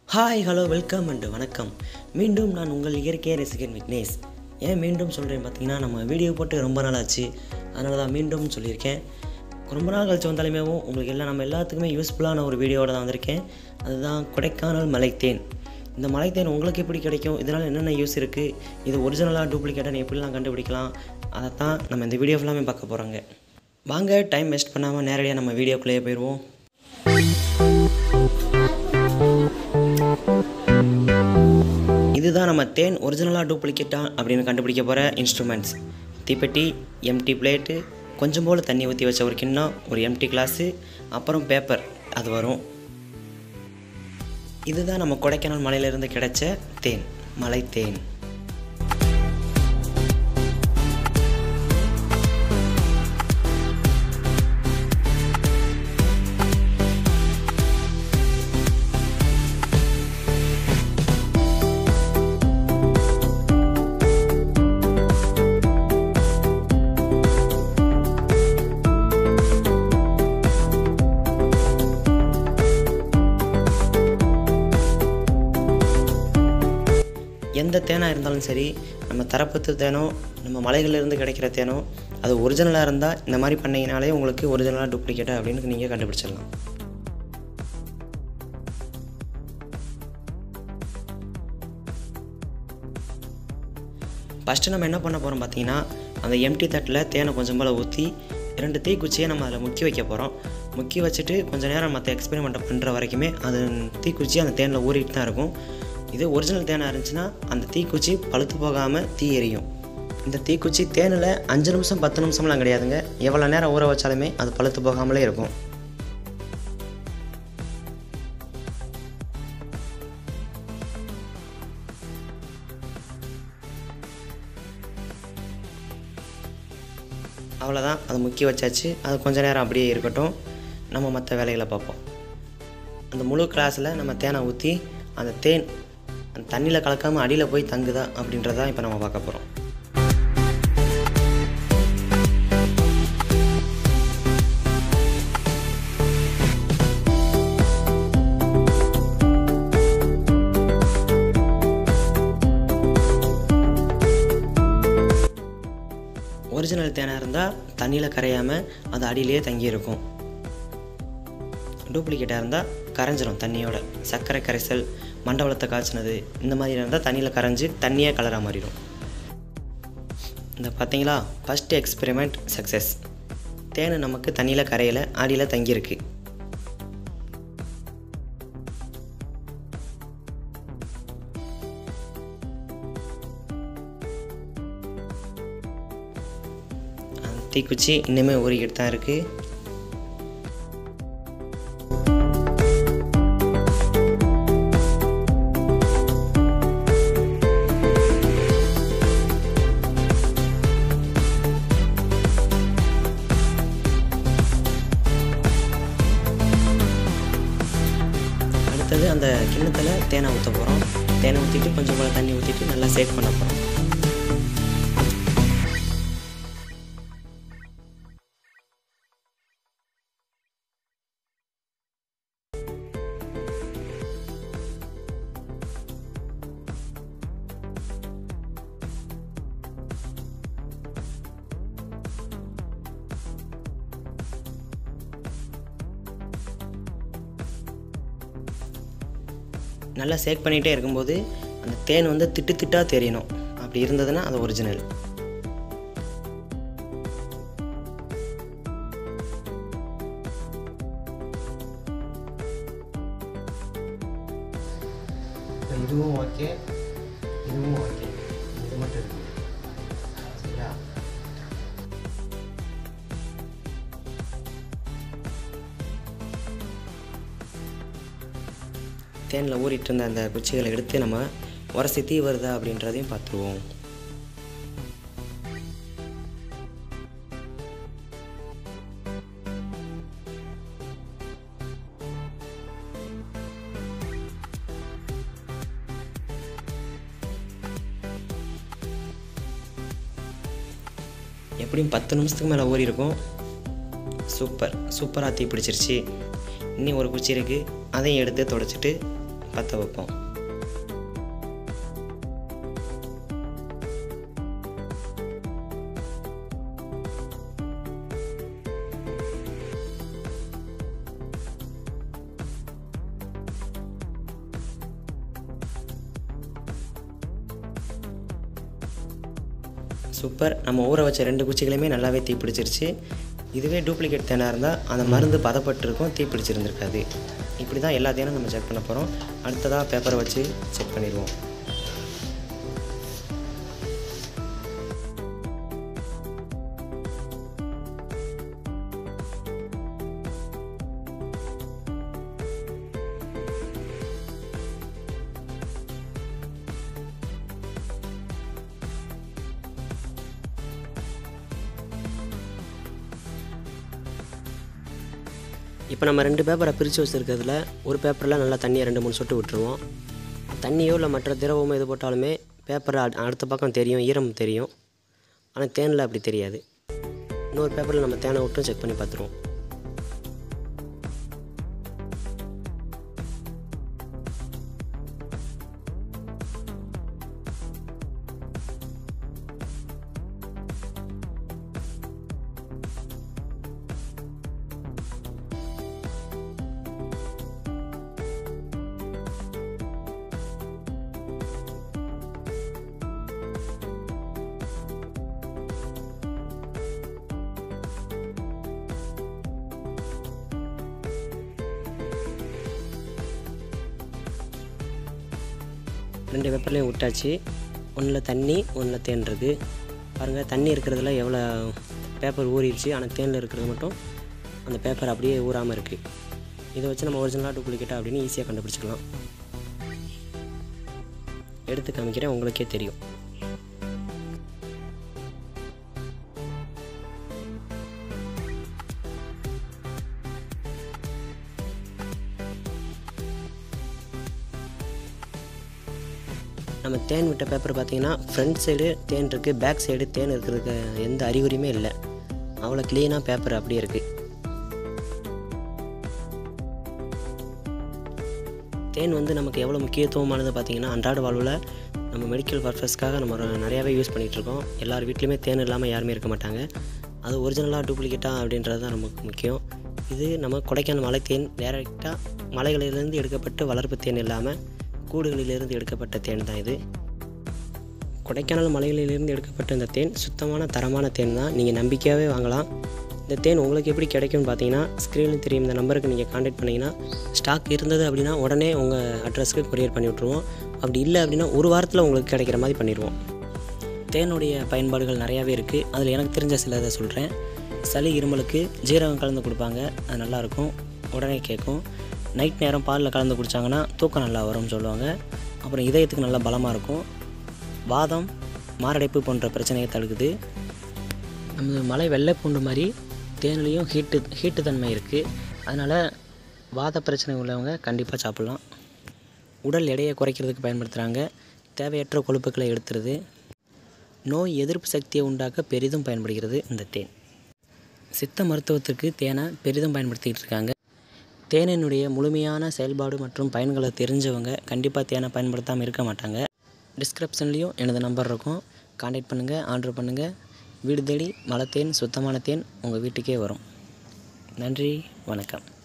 hi hello welcome and வணக்கம் மீண்டும் நான் உங்கள் இயற்கை ரசிகன் விக்னேஷ் ஏன் மீண்டும் சொல்கிறேன் பார்த்தீங்கன்னா நம்ம வீடியோ போட்டு ரொம்ப நாள் ஆச்சு அதனால தான் மீண்டும் சொல்லியிருக்கேன் ரொம்ப நாள் கழிச்சு வந்தாலுமேவும் உங்களுக்கு எல்லாம் நம்ம எல்லாத்துக்குமே யூஸ்ஃபுல்லான ஒரு வீடியோவோட தான் வந்திருக்கேன் அதுதான் கொடைக்கானல் மலைத்தேன் இந்த மலைத்தேன் உங்களுக்கு எப்படி கிடைக்கும் இதனால் என்னென்ன யூஸ் இருக்குது இது ஒரிஜினலாக டூப்ளிகேட்டாக எப்படிலாம் கண்டுபிடிக்கலாம் அதை தான் நம்ம இந்த வீடியோ ஃபுல்லாமே பார்க்க போகிறோங்க வாங்க டைம் வேஸ்ட் பண்ணாமல் நேரடியாக நம்ம வீடியோக்குள்ளேயே போயிடுவோம் இதுதான் நம்ம தேன் ஒரிஜினலாக டூப்ளிகேட்டா அப்படின்னு கண்டுபிடிக்க போகிற இன்ஸ்ட்ருமெண்ட்ஸ் தீப்பெட்டி எம்டி பிளேட்டு கொஞ்சம் போல் தண்ணி ஊற்றி வச்ச ஒரு கிண்ணம் ஒரு எம்டி கிளாஸு அப்புறம் பேப்பர் அது வரும் இதுதான் நம்ம கொடைக்கானல் மலையிலிருந்து கிடைச்ச தேன் மலை தேன் எந்த தேனாக இருந்தாலும் சரி நம்ம தரப்பத்து தேனோ நம்ம மலைகளிலிருந்து கிடைக்கிற தேனோ அது ஒரிஜினலாக இருந்தால் இந்த மாதிரி பண்ணீங்கனாலே உங்களுக்கு ஒரிஜினலாக டூப்ளிகேட்டா அப்படின்னு நீங்கள் கண்டுபிடிச்சிடலாம் ஃபஸ்ட்டு நம்ம என்ன பண்ண போகிறோம் பார்த்தீங்கன்னா அந்த எம்டி தட்டில் தேனை கொஞ்சம் போல் ஊற்றி ரெண்டு தீக்குச்சியை நம்ம அதில் முக்கி வைக்க போகிறோம் முக்கி வச்சுட்டு கொஞ்சம் நேரம் மற்ற எக்ஸ்பெரிமெண்ட்டை பண்ணுற வரைக்குமே அது தீக்குச்சி அந்த தேனில் ஊறிட்டு தான் இருக்கும் இது ஒரிஜினல் தேனாக இருந்துச்சுன்னா அந்த தீக்குச்சி பழுத்து போகாமல் தீ எரியும் இந்த தீக்குச்சி தேனில் அஞ்சு நிமிஷம் பத்து நிமிஷம்லாம் கிடையாதுங்க எவ்வளோ நேரம் ஊற வச்சாலுமே அது பழுத்து போகாமலே இருக்கும் அவ்வளோதான் அதை முக்கி வச்சாச்சு அது கொஞ்ச நேரம் அப்படியே இருக்கட்டும் நம்ம மற்ற வேலைகளை பார்ப்போம் அந்த முழு கிளாஸில் நம்ம தேனை ஊற்றி அந்த தேன் அந்த தண்ணியில் கலக்காமல் அடியில் போய் தங்குதா அப்படின்றத இப்போ நம்ம பார்க்க போகிறோம் ஒரிஜினல் தேனாக இருந்தால் தண்ணியில் கரையாமல் அது அடியிலேயே தங்கியிருக்கும் டூப்ளிகேட்டாக இருந்தால் கரைஞ்சிரும் தண்ணியோட சர்க்கரை கரைசல் மண்டவளத்தை காய்ச்சினது இந்த மாதிரி இருந்தால் தண்ணியில் கரைஞ்சி தண்ணியே கலராக மாறிடும் இந்த பார்த்தீங்களா ஃபஸ்ட் எக்ஸ்பெரிமெண்ட் சக்ஸஸ் தேன் நமக்கு தண்ணியில் கரையில் அடியில் தங்கியிருக்கு தீக்குச்சி இன்னுமே ஊறிக்கிட்டு தான் இருக்குது அடுத்தது அந்த கிண்ணத்தில் தேனை ஊற்ற போகிறோம் தேனை ஊற்றிட்டு கொஞ்சம் போல் தண்ணி ஊற்றிட்டு நல்லா சேக் பண்ண போகிறோம் நல்லா சேக் பண்ணிகிட்டே இருக்கும்போது அந்த தேன் வந்து திட்டு திட்டாக தெரியணும் அப்படி இருந்ததுன்னா அது ஒரிஜினல் இதுவும் ஓகே இதுவும் ஓகே இது மட்டும் இருக்கு சரியா தேனில் ஊறிட்டு இருந்த அந்த குச்சிகளை எடுத்து நம்ம உரசி தீ வருதா அப்படின்றதையும் பார்த்துருவோம் எப்படியும் பத்து நிமிஷத்துக்கு மேலே ஊறி இருக்கும் சூப்பர் சூப்பராக தீ பிடிச்சிருச்சு இன்னும் ஒரு குச்சி இருக்குது அதையும் எடுத்து தொடச்சிட்டு பற்ற வைப்போம் சூப்பர் நம்ம ஊற வச்ச ரெண்டு குச்சிகளையுமே நல்லாவே தீ பிடிச்சிருச்சு இதுவே டூப்ளிகேட் தேனாக இருந்தால் அந்த மருந்து பதப்பட்டிருக்கும் தீ பிடிச்சிருந்துருக்காது இப்படி தான் எல்லா தேனும் நம்ம செக் பண்ண போகிறோம் அடுத்ததாக பேப்பரை வச்சு செக் பண்ணிடுவோம் இப்போ நம்ம ரெண்டு பேப்பரை பிரித்து வச்சுருக்கிறதுல ஒரு பேப்பரில் நல்லா தண்ணியை ரெண்டு மூணு சொட்டு விட்டுருவோம் தண்ணியோ இல்லை மற்ற திரவமோ எது போட்டாலுமே பேப்பர் அடுத்த பக்கம் தெரியும் ஈரம் தெரியும் ஆனால் தேனில் அப்படி தெரியாது இன்னொரு பேப்பரில் நம்ம தேனை விட்டும் செக் பண்ணி பார்த்துருவோம் ரெண்டு பேப்பர்லேயும் விட்டாச்சு ஒன்றில் தண்ணி ஒன்றில் தேன் இருக்குது பாருங்கள் தண்ணி இருக்கிறதுல எவ்வளோ பேப்பர் ஊறிடுச்சு ஆனால் தேனில் இருக்கிறது மட்டும் அந்த பேப்பர் அப்படியே ஊறாமல் இருக்குது இதை வச்சு நம்ம ஒரிஜினலாக டூப்ளிகேட்டா அப்படின்னு ஈஸியாக கண்டுபிடிச்சிக்கலாம் எடுத்து காமிக்கிறேன் உங்களுக்கே தெரியும் நம்ம தேன் விட்ட பேப்பர் பார்த்தீங்கன்னா ஃப்ரண்ட் சைடு தேன் இருக்குது பேக் சைடு தேன் இருக்கிறதுக்கு எந்த அறிகுறியுமே இல்லை அவ்வளோ க்ளீனாக பேப்பர் அப்படியே இருக்குது தேன் வந்து நமக்கு எவ்வளோ முக்கியத்துவமானது பார்த்தீங்கன்னா அன்றாட வாழ்வில் நம்ம மெடிக்கல் பர்பஸ்க்காக நம்ம ஒரு- நிறையாவே யூஸ் பண்ணிகிட்ருக்கோம் எல்லார் வீட்லேயுமே தேன் இல்லாமல் யாருமே இருக்க மாட்டாங்க அது ஒரிஜினலாக டூப்ளிகேட்டா அப்படின்றது தான் நமக்கு முக்கியம் இது நம்ம கொடைக்கானல் மலை தேன் டேரெக்டாக மலைகளிலிருந்து எடுக்கப்பட்ட வளர்ப்பு தேன் இல்லாமல் கூடுகளிலிருந்து எடுக்கப்பட்ட தேன் தான் இது கொடைக்கானல் மலைகளிலிருந்து எடுக்கப்பட்ட இந்த தேன் சுத்தமான தரமான தேன் தான் நீங்கள் நம்பிக்கையாகவே வாங்கலாம் இந்த தேன் உங்களுக்கு எப்படி கிடைக்கும்னு பார்த்தீங்கன்னா ஸ்க்ரீனில் தெரியும் இந்த நம்பருக்கு நீங்கள் காண்டாக்ட் பண்ணிங்கன்னா ஸ்டாக் இருந்தது அப்படின்னா உடனே உங்கள் அட்ரஸ்க்கு கொரியர் பண்ணி விட்ருவோம் அப்படி இல்லை அப்படின்னா ஒரு வாரத்தில் உங்களுக்கு கிடைக்கிற மாதிரி பண்ணிடுவோம் தேனுடைய பயன்பாடுகள் நிறையாவே இருக்குது அதில் எனக்கு தெரிஞ்ச சிலதை சொல்கிறேன் சளி இருமலுக்கு ஜீரகம் கலந்து கொடுப்பாங்க அது நல்லாயிருக்கும் உடனே கேட்கும் நைட் நேரம் பாலில் கலந்து குடித்தாங்கன்னா தூக்கம் நல்லா வரும்னு சொல்லுவாங்க அப்புறம் இதயத்துக்கு நல்லா பலமாக இருக்கும் வாதம் மாரடைப்பு போன்ற பிரச்சனையை தடுக்குது நமது மலை வெள்ளைப்பூண்டு மாதிரி தேன்லேயும் ஹீட்டு ஹீட்டு தன்மை இருக்குது அதனால் வாத பிரச்சனை உள்ளவங்க கண்டிப்பாக சாப்பிட்லாம் உடல் எடையை குறைக்கிறதுக்கு பயன்படுத்துகிறாங்க தேவையற்ற கொழுப்புக்களை எடுத்துருது நோய் எதிர்ப்பு சக்தியை உண்டாக்க பெரிதும் பயன்படுகிறது இந்த தேன் சித்த மருத்துவத்திற்கு தேனை பெரிதும் பயன்படுத்திகிட்டு இருக்காங்க தேனினுடைய முழுமையான செயல்பாடு மற்றும் பயன்களை தெரிஞ்சவங்க கண்டிப்பாக தேனை பயன்படுத்தாமல் இருக்க மாட்டாங்க டிஸ்கிரிப்ஷன்லேயும் எனது நம்பர் இருக்கும் காண்டாக்ட் பண்ணுங்கள் ஆர்டர் பண்ணுங்கள் வீடு தேடி மலை தேன் சுத்தமான தேன் உங்கள் வீட்டுக்கே வரும் நன்றி வணக்கம்